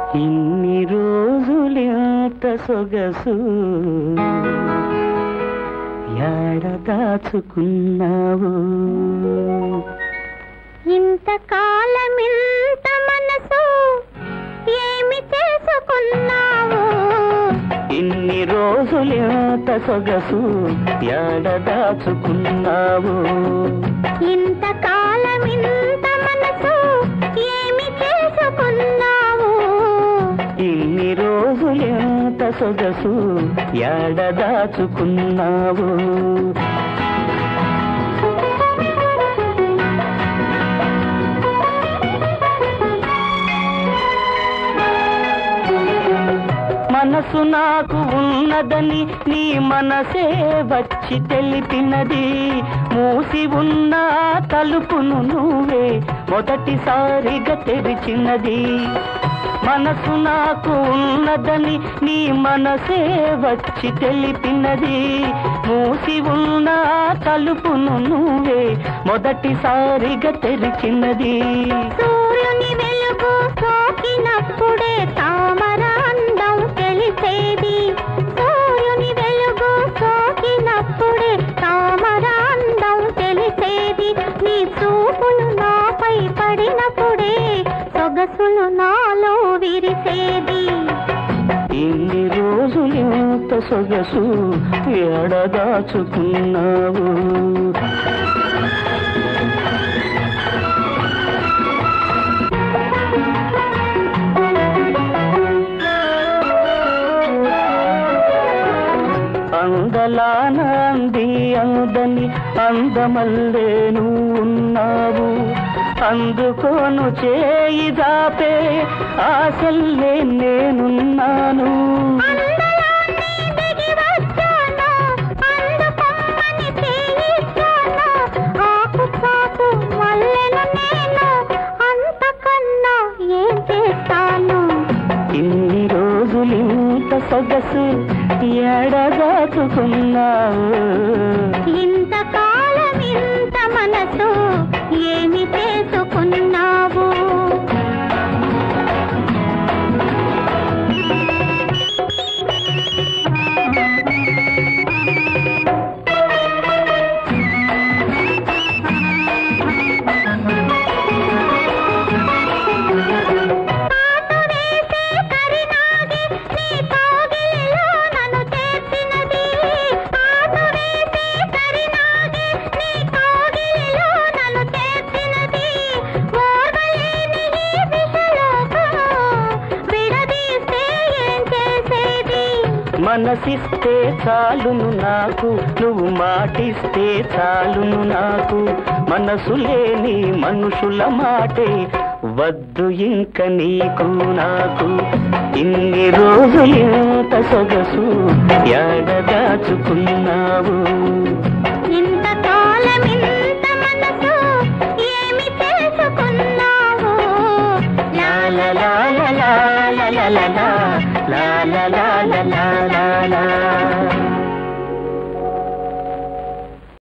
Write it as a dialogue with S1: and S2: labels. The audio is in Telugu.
S1: ఇన్ని రోజులెంత సొగసు యాడ దాచుకున్నావు
S2: ఇంతకాలం ఇంత మనసు ఏమి చేసుకున్నావు
S1: ఇన్ని రోజులెంత సొగసు యాడ దాచుకున్నావు
S2: ఇంతకాలం ఇంత మనసు ఏమి చేసుకున్నావు
S1: ఇన్ని రోజులెంత సొగసు యాడ దాచుకున్నావు మనసు నాకు ఉన్నదని నీ మనసే వచ్చి తెలిపినది మూసి ఉన్న తలుపును నువ్వే మొదటిసారిగా తెరిచినది మనసు నాకు ఉన్నదని నీ మనసే వచ్చి తెలిపినది మూసి ఉన్న తలుపును నువ్వే మొదటిసారిగా తెరిచినది
S2: సూర్యుని వెలుగు సోకినప్పుడే తామర అందం తెలిసేది సూర్యుని వెలుగు సోకినప్పుడే తామర అందం తెలిసేది నీ చూపులు నాపై పడినప్పుడే సొగసులు నాలో విరిసేది
S1: ఇన్ని రోజులు ఎంత సొగసు ఎడదాచుకున్నావు అందలాన అంది అందని అందమల్లేను ఉన్నావు అందుకోను చేయి దాపే ఆశల్లే నేనున్నాను
S2: అందలాన్ని దిగి వచ్చాను, అందుకొమ్మని చేయిచ్చాను. ఆకు చాటు మల్లెను నేను, అంతకన్నా ఏం చేస్తాను
S1: ఇన్ని రోజులు ఇంత సొగసు ఎడదాచుకున్నావు
S2: ఇంతకాలం ఇంత మనసు ఏమి చేసుకున్నావు పాటు వేసే కరినాగి నీ కౌగిలిలో నన్ను చేర్చినది పాటు వేసే కరినాగి నీ కౌగిలిలో నన్ను చేర్చినది ఓర్వలేని ఈ విషలోకం విడదీస్తే ఏం చేసేది
S1: మనసిస్తే చాలును నాకు నువ్వు మాటిస్తే చాలును నాకు మనసు లేని మనుషుల మాటే వద్దు ఇంక నీకు నాకు ఇన్ని రోజులు ఇంత సొగసు ఎడదాచుకున్నావు
S2: ఇంతకాలం ఇంత మనసు ఏమి చేసుకున్నావు
S1: లా లా లా లా లా లా లా లా